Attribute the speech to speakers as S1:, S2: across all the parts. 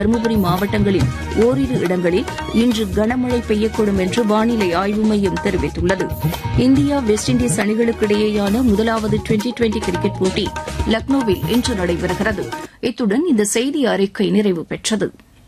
S1: தருமபுரி மாவட்டங்களில் ஓரிரு இடங்களில் இன்று கனமழை பெய்யக்கூடும் என்று வானிலை ஆய்வு மையம் தெரிவித்துள்ளது இந்தியா வெஸ்ட் இண்டீஸ் அணிகளுக்கு இடையேயான முதலாவது டுவெண்டி டுவெண்டி கிரிக்கெட் போட்டி லக்னோவில் இன்று நடைபெறுகிறது இத்துடன் இந்த செய்தி அறிக்கை நிறைவு பெற்றது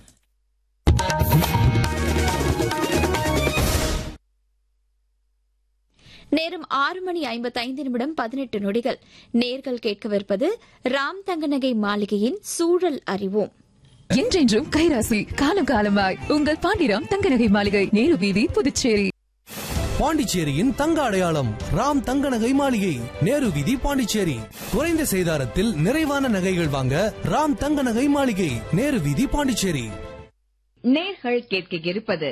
S2: நேரம் ஆறு மணி ஐம்பத்தைந்து நிமிடம் பதினெட்டு நொடிகள் நேர்கள் கேட்கவிருப்பது ராம் தங்கநகை மாளிகையின் சூழல் அறிவோம்
S3: என்றென்றும் கைராசி காலம் காலமாய் உங்கள் பாண்டிராம் தங்கநகை மாளிகை நேரு வீதி புதுச்சேரி
S4: பாண்டிச்சேரியின் தங்க அடையாளம் ராம் தங்க நகை மாளிகை நேரு வீதி பாண்டிச்சேரி குறைந்த செய்தாரத்தில் நிறைவான நகைகள் வாங்க ராம் தங்க நகை மாளிகை நேரு வீதி பாண்டிச்சேரி
S5: நேர்கள் கேட்க இருப்பது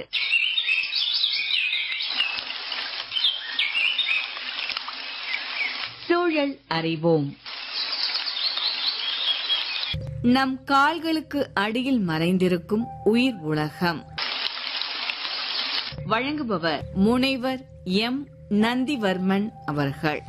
S5: சூழல் அறிவோம் நம் கால்களுக்கு அடியில் மறைந்திருக்கும் உயிர் உலகம் வழங்குபவர் முனைவர் எம் நந்திவர்மன் அவர்கள்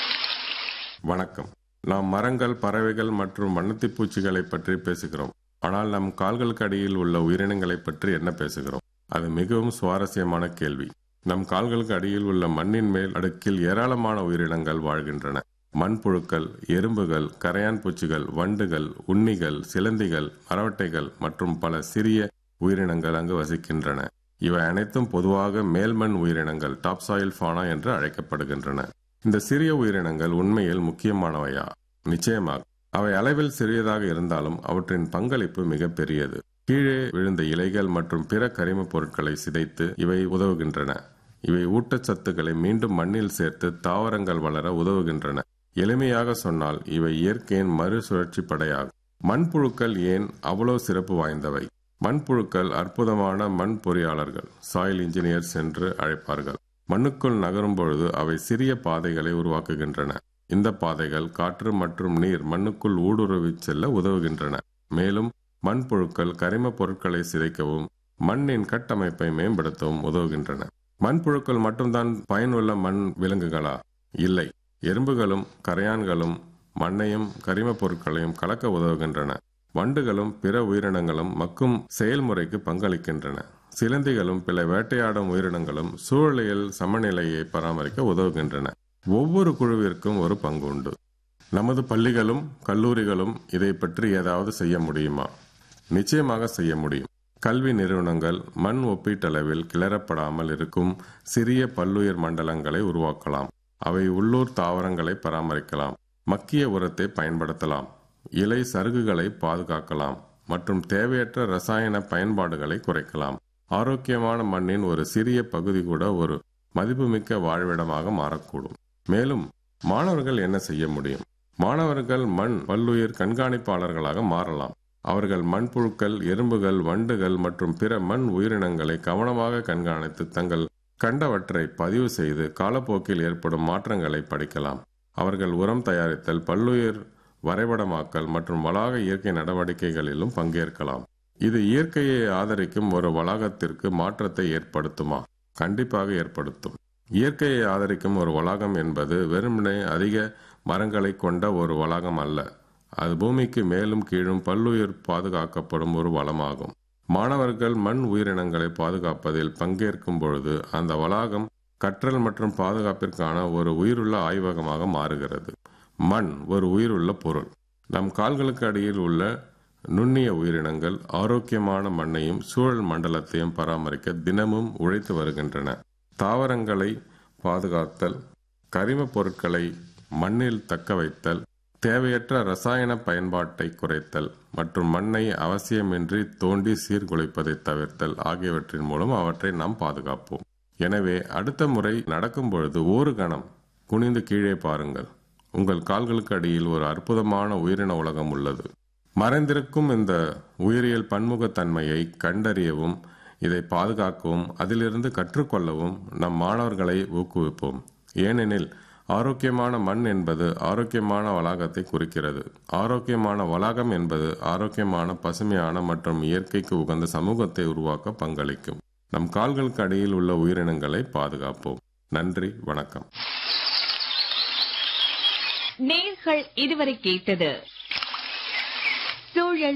S6: வணக்கம் நாம் மரங்கள் பறவைகள் மற்றும் வண்ணத்திப் பூச்சிகளை பற்றி பேசுகிறோம் ஆனால் நம் கால்களுக்கு அடியில் உள்ள உயிரினங்களை பற்றி என்ன பேசுகிறோம் அது மிகவும் சுவாரஸ்யமான கேள்வி நம் கால்களுக்கு அடியில் உள்ள மண்ணின் மேல் அடுக்கில் ஏராளமான உயிரினங்கள் வாழ்கின்றன மண்புழுக்கள் எறும்புகள் கரையான் பூச்சிகள் வண்டுகள் உண்ணிகள் சிலந்திகள் மரவட்டைகள் மற்றும் பல சிறிய உயிரினங்கள் அங்கு வசிக்கின்றன இவை அனைத்தும் பொதுவாக மேல்மண் உயிரினங்கள் டாப்சாயில் ஃபானா என்று அழைக்கப்படுகின்றன இந்த சிறிய உயிரினங்கள் உண்மையில் முக்கியமானவையா நிச்சயமாக அவை அளவில் சிறியதாக இருந்தாலும் அவற்றின் பங்களிப்பு மிக பெரியது கீழே விழுந்த இலைகள் மற்றும் பிற கரிம பொருட்களை சிதைத்து இவை உதவுகின்றன இவை ஊட்டச்சத்துக்களை மீண்டும் மண்ணில் சேர்த்து தாவரங்கள் வளர உதவுகின்றன எளிமையாக சொன்னால் இவை இயற்கையின் மறுசுழற்சி படையாகும் மண்புழுக்கள் ஏன் அவ்வளவு சிறப்பு வாய்ந்தவை மண்புழுக்கள் அற்புதமான மண் பொறியாளர்கள் சாயில் இன்ஜினியர்ஸ் என்று அழைப்பார்கள் மண்ணுக்குள் நகரும் பொழுது அவை சிறிய பாதைகளை உருவாக்குகின்றன இந்த பாதைகள் காற்று மற்றும் நீர் மண்ணுக்குள் ஊடுருவி செல்ல உதவுகின்றன மேலும் மண்புழுக்கள் கரிம பொருட்களை சிதைக்கவும் மண்ணின் கட்டமைப்பை மேம்படுத்தவும் உதவுகின்றன மண்புழுக்கள் மட்டும்தான் பயனுள்ள மண் விலங்குகளா இல்லை எறும்புகளும் கரையான்களும் மண்ணையும் கரிம பொருட்களையும் கலக்க உதவுகின்றன வண்டுகளும் பிற உயிரினங்களும் மக்கும் செயல்முறைக்கு பங்களிக்கின்றன சிலந்திகளும் பிற வேட்டையாடும் உயிரினங்களும் சூழலியல் சமநிலையை பராமரிக்க உதவுகின்றன ஒவ்வொரு குழுவிற்கும் ஒரு பங்கு உண்டு நமது பள்ளிகளும் கல்லூரிகளும் இதை பற்றி ஏதாவது செய்ய முடியுமா நிச்சயமாக செய்ய முடியும் கல்வி நிறுவனங்கள் மண் ஒப்பீட்டளவில் கிளறப்படாமல் இருக்கும் சிறிய பல்லுயிர் மண்டலங்களை உருவாக்கலாம் அவை உள்ளூர் தாவரங்களை பராமரிக்கலாம் மக்கிய உரத்தை பயன்படுத்தலாம் இலை சருகுகளை பாதுகாக்கலாம் மற்றும் தேவையற்ற ரசாயன பயன்பாடுகளை குறைக்கலாம் ஆரோக்கியமான மண்ணின் ஒரு சிறிய பகுதி கூட ஒரு மதிப்புமிக்க வாழ்விடமாக மாறக்கூடும் மேலும் மாணவர்கள் என்ன செய்ய முடியும் மாணவர்கள் மண் பல்லுயிர் கண்காணிப்பாளர்களாக மாறலாம் அவர்கள் மண்புழுக்கள் எறும்புகள் வண்டுகள் மற்றும் பிற மண் உயிரினங்களை கவனமாக கண்காணித்து தங்கள் கண்டவற்றை பதிவு செய்து காலப்போக்கில் ஏற்படும் மாற்றங்களை படிக்கலாம் அவர்கள் உரம் தயாரித்தல் பல்லுயிர் வரைபடமாக்கல் மற்றும் வளாக இயற்கை நடவடிக்கைகளிலும் பங்கேற்கலாம் இது இயற்கையை ஆதரிக்கும் ஒரு வளாகத்திற்கு மாற்றத்தை ஏற்படுத்துமா கண்டிப்பாக ஏற்படுத்தும் இயற்கையை ஆதரிக்கும் ஒரு வளாகம் என்பது வெறுமனே அதிக மரங்களை கொண்ட ஒரு வளாகம் அல்ல அது பூமிக்கு மேலும் கீழும் பல்லுயிர் பாதுகாக்கப்படும் ஒரு வளமாகும் மாணவர்கள் மண் உயிரினங்களை பாதுகாப்பதில் பங்கேற்கும் பொழுது அந்த வளாகம் கற்றல் மற்றும் பாதுகாப்பிற்கான ஒரு உயிருள்ள ஆய்வகமாக மாறுகிறது மண் ஒரு உயிருள்ள பொருள் நம் கால்களுக்கு அடியில் உள்ள நுண்ணிய உயிரினங்கள் ஆரோக்கியமான மண்ணையும் சூழல் மண்டலத்தையும் பராமரிக்க தினமும் உழைத்து வருகின்றன தாவரங்களை பாதுகாத்தல் கரிம பொருட்களை மண்ணில் தக்க வைத்தல் தேவையற்ற ரசாயன பயன்பாட்டை குறைத்தல் மற்றும் மண்ணை அவசியமின்றி தோண்டி சீர்குலைப்பதை தவிர்த்தல் ஆகியவற்றின் மூலம் அவற்றை நாம் பாதுகாப்போம் எனவே அடுத்த முறை நடக்கும் பொழுது ஒரு கணம் குனிந்து கீழே பாருங்கள் உங்கள் கால்களுக்கு அடியில் ஒரு அற்புதமான உயிரின உலகம் உள்ளது மறைந்திருக்கும் இந்த உயிரியல் பன்முகத்தன்மையை கண்டறியவும் இதை பாதுகாக்கவும் அதிலிருந்து கற்றுக்கொள்ளவும் நம் மாணவர்களை ஊக்குவிப்போம் ஏனெனில் ஆரோக்கியமான மண் என்பது ஆரோக்கியமான வளாகத்தை குறிக்கிறது ஆரோக்கியமான வளாகம் என்பது ஆரோக்கியமான பசுமையான மற்றும் இயற்கைக்கு உகந்த சமூகத்தை உருவாக்க பங்களிக்கும் நம் கால்களுக்கு அடியில் உள்ள உயிரினங்களை பாதுகாப்போம் நன்றி வணக்கம்
S5: நேர்கள் இதுவரை கேட்டது சூழல்